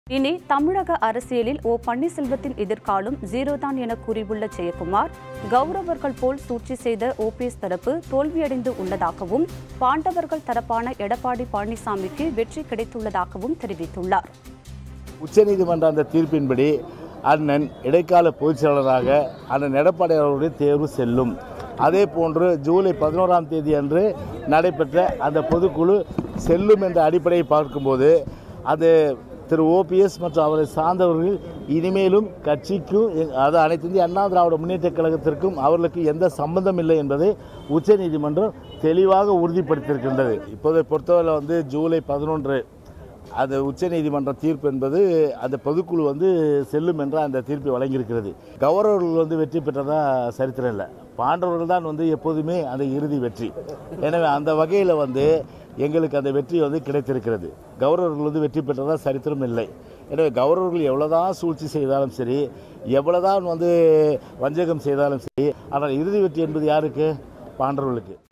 இனி தமிழக அரசியலில் ஓ பன்னீர்செல்வத்தின் எதிர்காலம் ஜீரோ தான் என கூறியுள்ள ஜெயக்குமார் கௌரவர்கள் போல் சூழ்ச்சி செய்த ஓபிஎஸ் தரப்பு தோல்வியடைந்து உள்ளதாகவும் பாண்டவர்கள் தரப்பான எடப்பாடி பழனிசாமிக்கு வெற்றி கிடைத்துள்ளதாகவும் தெரிவித்துள்ளார் உச்சநீதிமன்ற அந்த தீர்ப்பின்படி அண்ணன் இடைக்கால பொதுச் செயலாளராக அண்ணன் எடப்பாடி அவர்களுடைய தேர்வு செல்லும் அதே போன்று ஜூலை பதினோராம் தேதி அன்று நடைபெற்ற அந்த பொதுக்குழு செல்லும் என்ற அடிப்படையை பார்க்கும்போது அது திரு ஓபிஎஸ் மற்றும் அவரை சார்ந்தவர்கள் இனிமேலும் கட்சிக்கும் எ- அது அனைத்து இந்திய அண்ணா திராவிட முன்னேற்றக் கழகத்திற்கும் அவர்களுக்கு எந்த சம்பந்தம் இல்லை என்பதை உச்சநீதிமன்றம் தெளிவாக உறுதிப்படுத்தியிருக்கின்றது இப்போதை பொறுத்தவரை வந்து ஜூலை பதினொன்று அது உச்சநீதிமன்ற தீர்ப்பு என்பது அந்த பொதுக்குழு வந்து செல்லும் என்ற அந்த தீர்ப்பை வழங்கியிருக்கிறது கௌரவர்கள் வந்து வெற்றி பெற்றதா சரித்திரம் இல்லை பாண்டவர்கள் தான் வந்து எப்போதுமே அந்த இறுதி வெற்றி எனவே அந்த வகையில் வந்து எங்களுக்கு அந்த வெற்றி வந்து கிடைத்திருக்கிறது கௌரவர்கள் வந்து வெற்றி பெற்றதா சரித்திரம் இல்லை எனவே கௌரவர்கள் எவ்வளோதான் சூழ்ச்சி செய்தாலும் சரி எவ்வளோதான் வந்து வஞ்சகம் செய்தாலும் சரி ஆனால் இறுதி வெற்றி என்பது யாருக்கு பாண்டவர்களுக்கு